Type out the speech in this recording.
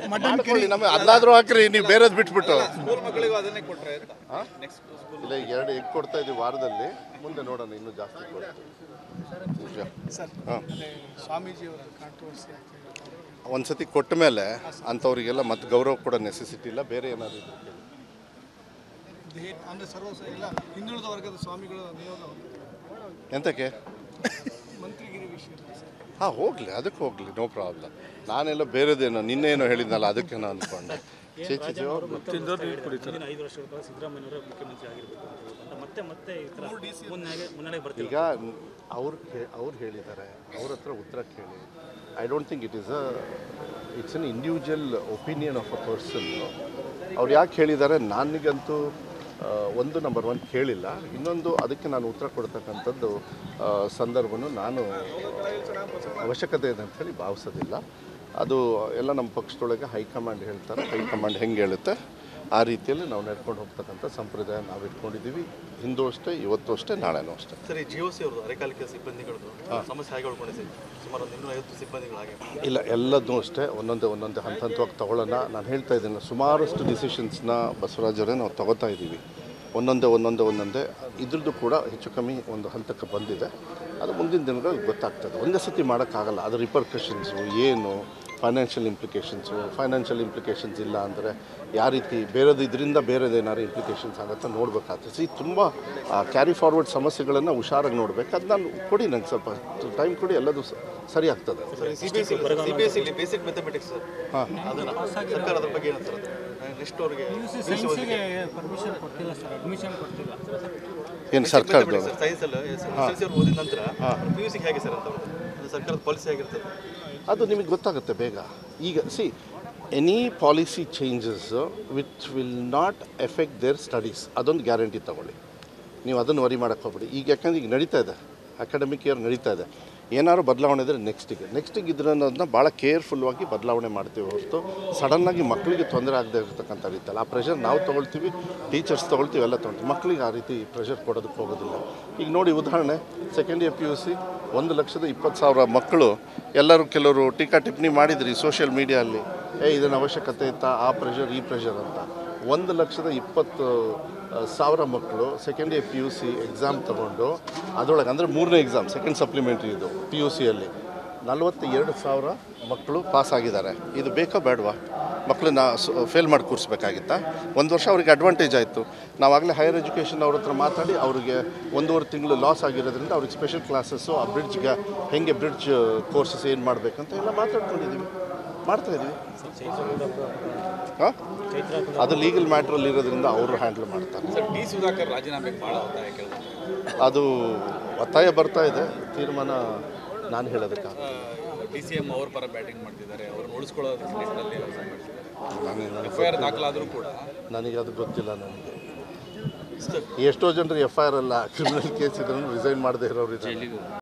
ಮಾಡ್ಕೊಳ್ಳಿ ನಮಗೆ ಅದಾದ್ರೂ ಹಾಕ್ರಿ ನೀವು ಬೇರೆದ್ ಬಿಟ್ಬಿಟ್ಟು ಸ್ಕೂಲ್ ಮಕ್ಕಳಿಗೂ ಅದನ್ನೇ ಕೊಟ್ರೆ ಅಂತ ನೆಕ್ಸ್ಟ್ ಸ್ಕೂಲ್ ಇಲ್ಲ ಈಗ ಎರಡು ಎಗ್ ಕೊಡ್ತಾ ಇದ್ದೀವಿ ವಾರದಲ್ಲಿ ಮುಂದೆ ನೋಡೋಣ ಇನ್ನೂ ಜಾಸ್ತಿ ಕೊಡ್ತೀವಿ ನಿಜ. ಸರ್ ಹಾಂ ಅದೇ ಸ್ವಾಮೀಜಿಯವರ ಕಾಂಟ್ರವರ್ಸಿ ಆಗ್ತಿದೆ ಒಂದ್ಸತಿ ಕೊಟ್ಟ ಮೇಲೆ ಅಂಥವ್ರಿಗೆಲ್ಲ ಮತ್ತೆ ಗೌರವ ಕೊಡೋ ನೆಸೆಸಿಟಿ ಇಲ್ಲ ಬೇರೆ ಏನಾದ್ರು ಇದ್ರೆ ಕೇಳಿ ದೇ ಅಂದರೆ ಸರ್ವ ಎಲ್ಲ ಹಿಂದುಳಿದ ವರ್ಗದ ಸ್ವಾಮಿಗಳ ನಿಯೋಗ ಎಂತಕ್ಕೆ ಮಂತ್ರಿಗಿರಿ ವಿಷಯ ಸರ್ ಹಾಂ ಹೋಗಲಿ ಅದಕ್ಕೆ ಹೋಗಲಿ ನೋ ಪ್ರಾಬ್ಲಮ್ ನಾನೆಲ್ಲ ಬೇರೆದೇನೋ ನಿನ್ನೇನೋ ಹೇಳಿದ್ನಲ್ಲ ಅದಕ್ಕೆ ನಾನು ಅಂದ್ಕೊಂಡೆ ಚೇ ಚೇ ಚೇ, ಹೋಗ್ಲಿ. ಮುಂದಿನ ಐದು ವರ್ಷಗಳ ಕಾಲ ಸಿದ್ದರಾಮಯ್ಯನವರೇ ಮುಖ್ಯಮಂತ್ರಿ ಆಗಿರಬೇಕು ಅಂತ ಮತ್ತೆ ಮತ್ತೆ ಈ ಥರ ಮುನ್ನಡೆ ಮುನ್ನಡೆ ಬರ್ತೀವಿ ಈಗ ಅವ್ರು ಅವ್ರು ಹೇಳಿದ್ದಾರೆ ಅವ್ರ ಹತ್ರ ಉತ್ತರ ಕೇಳಿ I don't think it is a it's an individual opinion of a person ಅವ್ರು ಯಾಕೆ ಹೇಳಿದ್ದಾರೆ ನನಗಂತೂ ಆ, ಒಂದು ನಂಬರ್ ಒನ್ ಕೇಳಿಲ್ಲ ಇನ್ನೊಂದು ಅದಕ್ಕೆ ನಾನು ಉತ್ತರ ಕೊಡ್ತಕ್ಕಂಥದ್ದು ಆ, ಸಂದರ್ಭವನ್ನು ನಾನು ಅವಶ್ಯಕತೆ ಇದೆ ಅಂತ ಹೇಳಿ ಭಾವಿಸೋದಿಲ್ಲ ಅದು ಎಲ್ಲ ನಮ್ಮ ಪಕ್ಷದೊಳಗೆ ಹೈಕಮಾಂಡ್ ಹೇಳ್ತಾರೆ ಹೈಕಮಾಂಡ್ ಹೆಂಗೆ ಹೇಳುತ್ತೆ ಆ ರೀತಿಯಲ್ಲಿ ನಾವು ನಡ್ಕೊಂಡು ಹೋಗ್ತಕ್ಕಂಥ ಸಂಪ್ರದಾಯ ನಾವು ಇಟ್ಕೊಂಡಿದ್ದೀವಿ ಹಿಂದೂ ಅಷ್ಟೇ ಇವತ್ತು ಅಷ್ಟೇ ನಾಳೆನೂ ಅಷ್ಟೇ ಸರಿ ಜಿಯೋ ಸಿ ಅವ್ರದ್ದು ಅರೆಕಾಲಿಕ ಸಿಬ್ಬಂದಿಗಳದ್ದು ಸಮಸ್ಯೆ ಹಾಗೆ ಉಳ್ಕೊಂಡಿದೆ ಸುಮಾರು ಒಂದು ಇನ್ನೂರ ಐವತ್ತು ಸಿಬ್ಬಂದಿಗಳು ಹಾಗೆ ಇಲ್ಲ ಎಲ್ಲದನ್ನೂ ಅಷ್ಟೇ ಒಂದೊಂದೇ ಒಂದೊಂದೇ ಹಂತ ಹಂತವಾಗಿ ತಗೊಳ್ಳೋಣ ನಾನು ಹೇಳ್ತಾ ಇದ್ದೀನಿ ಸುಮಾರಷ್ಟು ಡಿಸಿಷನ್ಸ್ನ ಬಸವರಾಜರೇ ನಾವು ತಗೋತಾ ಇದ್ದೀವಿ ಒಂದೊಂದೇ ಒಂದೊಂದೇ ಒಂದೊಂದೇ ಇದ್ರದ್ದು ಕೂಡ ಹೆಚ್ಚು ಕಮ್ಮಿ ಒಂದು ಹಂತಕ್ಕೆ ಬಂದಿದೆ ಅದು ಮುಂದಿನ ದಿನಗಳಲ್ಲಿ ಗೊತ್ತಾಗ್ತದೆ ಒಂದೇ ಸತಿ ಮಾಡೋಕ್ಕಾಗಲ್ಲ ಅದರ ರಿಪರ್ಕಷನ್ಸು ಏನು ಫೈನಾನ್ಷಿಯಲ್ ಇಂಪ್ಲಿಕೇಶನ್ಸು ಫೈನಾನ್ಷಿಯಲ್ ಇಂಪ್ಲಿಕೇಶನ್ಸ್ ಇಲ್ಲ ಅಂದರೆ ಯಾವ ರೀತಿ ಬೇರೆದು ಇದರಿಂದ ಬೇರೆದು ಏನಾದ್ರು ಇಂಪ್ಲಿಕೇಶನ್ಸ್ ಆಗುತ್ತಾ ನೋಡಬೇಕಾಗ್ತದೆ ಸಿ ತುಂಬ ಕ್ಯಾರಿ ಫಾರ್ವರ್ಡ್ ಸಮಸ್ಯೆಗಳನ್ನು ಹುಷಾರಾಗಿ ನೋಡಬೇಕು ಅದು ನಾನು ಕೊಡಿ ನಂಗೆ ಸ್ವಲ್ಪ ಟೈಮ್ ಕೊಡಿ ಎಲ್ಲದು ಸ- ಸರಿ ಆಗ್ತದೆ C B S C B S C basic mathematics ಅದನ್ನು ಸರ್ಕಾರ ಅದ್ರ ಬಗ್ಗೆ ಏನಂತಾರೆ ನೆಕ್ಸ್ಟ್ ಅವ್ರಿಗೆ ಪರ್ಮಿಷನ್ ಕೊಡ್ತಿಲ್ಲ ಸರ್ ಅಡ್ಮಿಷನ್ ಕೊಡ್ತಿಲ್ಲ ಏನು ಸರ್ಕಾರದವರು ಸರ್ ಸೈನ್ಸ್ ಅಲ್ಲ ಎಸ್ ಎಲ್ ಸಿ ಅವ್ರು ಓದಿದ ನಂತರ ಪಿ ಯು ಸಿ ಹೇಗೆ ಸರ್ ಅಂತ ಅವ್ರದ್ದು? ಅದು ಸರ್ಕಾರದ ಪಾಲಿಸಿ ಆಗಿರ್ತದೆ ಅದು ನಿಮಗೆ ಗೊತ್ತಾಗುತ್ತೆ ಬೇಗ ಈಗ see any policy changes which will not affect their studies ಅದೊಂದು ಗ್ಯಾರಂಟಿ ತಗೊಳ್ಳಿ ನೀವು ಅದನ್ನು ವರಿ ಮಾಡೋಕ್ಕೆ ಹೋಗ್ಬಿಡಿ ಈಗ ಯಾಕಂದ್ರೆ ಈಗ ನಡೀತಾ ಇದೆ ಅಕಾಡೆಮಿಕ್ ಇಯರ್ ನಡೀತಾ ಇದೆ ಏನಾದ್ರು ಬದಲಾವಣೆ ಇದ್ದರೆ ನೆಕ್ಸ್ಟಿಗೆ ನೆಕ್ಸ್ಟಿಗೆ ಇದ್ರೆ ಅನ್ನೋದನ್ನ ಭಾಳ ಕೇರ್ಫುಲ್ವಾಗಿ ಬದಲಾವಣೆ ಮಾಡ್ತೀವಿ ಹೊರತು ಸಡನ್ನಾಗಿ ಮಕ್ಕಳಿಗೆ ತೊಂದರೆ ಆಗದೆ ಇರತಕ್ಕಂಥ ರೀತಿಯಲ್ಲಿ ಆ ಪ್ರೆಷರ್ ನಾವು ತೊಗೊಳ್ತೀವಿ ಟೀಚರ್ಸ್ ತೊಗೊಳ್ತೀವಿ ಎಲ್ಲ ತೊಗೊಳ್ತೀವಿ ಮಕ್ಕಳಿಗೆ ಆ ರೀತಿ ಪ್ರೆಷರ್ ಕೊಡೋದಕ್ಕೆ ಹೋಗೋದಿಲ್ಲ ಈಗ ನೋಡಿ ಉದಾಹರಣೆ second year P U C ಒಂದು ಲಕ್ಷದ ಇಪ್ಪತ್ತು ಸಾವಿರ ಮಕ್ಕಳು ಎಲ್ಲರೂ ಕೆಲವರು ಟೀಕಾ ಟಿಪ್ಪಣಿ ಮಾಡಿದ್ರಿ ಸೋಷಿಯಲ್ ಮೀಡಿಯಲ್ಲಿ ಏ ಇದನ್ನು ಅವಶ್ಯಕತೆ ಇತ್ತಾ ಆ ಪ್ರೆಷರ್ ಈ ಪ್ರೆಷರ್ ಅಂತ ಒಂದು ಲಕ್ಷದ ಇಪ್ಪತ್ತು ಆ, ಸಾವಿರ ಮಕ್ಕಳು second year P U C exam ತೊಗೊಂಡು ಅದರೊಳಗೆ ಅಂದರೆ ಮೂರನೇ ಎಕ್ಸಾಮ್ ಸೆಕೆಂಡ್ ಸಪ್ಲಿಮೆಂಟ್ರಿ ಇದು ಪಿ ಯು ಸಿಯಲ್ಲಿ ನಲವತ್ತ ಎರಡು ಸಾವಿರ ಮಕ್ಕಳು ಪಾಸ್ ಆಗಿದ್ದಾರೆ ಇದು ಬೇಕಾ ಬೇಡವಾ ಮಕ್ಕಳನ್ನ ಫೇಲ್ ಮಾಡಿ ಕೂರಿಸ್ಬೇಕಾಗಿತ್ತಾ ಒಂದು ವರ್ಷ ಅವ್ರಿಗೆ ಅಡ್ವಾಂಟೇಜ್ ಆಯಿತು ನಾವಾಗಲೇ ಹೈಯರ್ ಎಜುಕೇಷನ್ ಅವ್ರ ಹತ್ರ ಮಾತಾಡಿ ಅವರಿಗೆ ಒಂದೂವರೆ ತಿಂಗಳು ಲಾಸ್ ಆಗಿರೋದ್ರಿಂದ ಅವ್ರಿಗೆ ಸ್ಪೆಷಲ್ ಕ್ಲಾಸಸ್ಸು ಆ ಬ್ರಿಡ್ಜ್ಗೆ ಹೆಂಗೆ ಬ್ರಿಡ್ಜ್ ಕೋರ್ಸಸ್ ಏನು ಮಾಡಬೇಕಂತ ಎಲ್ಲ ಮಾತಾಡ್ಕೊಂಡಿದ್ದೀವಿ ಮಾಡ್ತಾ ಇದ್ದೀವಿ ಹಾಂ ಅದು ಲೀಗಲ್ ಮ್ಯಾಟ್ರಲ್ಲಿ ಇರೋದ್ರಿಂದ ಅವರು ಹ್ಯಾಂಡಲ್ ಮಾಡ್ತಾರೆ ಸರ್ ಡಿ ಸುಧಾಕರ್ ರಾಜೀನಾಮೆಗೆ ಭಾಳ ಒತ್ತಾಯ ಕೇಳಿದ್ರು ಅದು ಒತ್ತಾಯ ಬರ್ತಾ ಇದೆ ತೀರ್ಮಾನ ನಾನು ಹೇಳೋದಕ್ಕಾಗ ಡಿ ಸಿ ಎಂ ಅವ್ರ ಪರ ಬ್ಯಾಟಿಂಗ್ ಮಾಡ್ತಿದ್ದಾರೆ ಅವ್ರನ್ನ ಉಳಿಸ್ಕೊಳ್ಳೋ ನಿಟ್ಟಿನಲ್ಲಿ ನಾನು ಎಫ್ ಐ ಆರ್ ದಾಖಲಾದರೂ ಕೂಡ ನನಗೆ ಅದು ಗೊತ್ತಿಲ್ಲ ನನಗೆ ಎಷ್ಟೋ ಜನರು ಎಫ್ ಐ ಆರ್ ಅಲ್ಲ ಕ್ರಿಮಿನಲ್ ಕೇಸ್ ಇದ್ರೂ ರಿಸೈನ್ ಮಾಡದೇ ಇರೋರು ಇದ್ದಾರೆ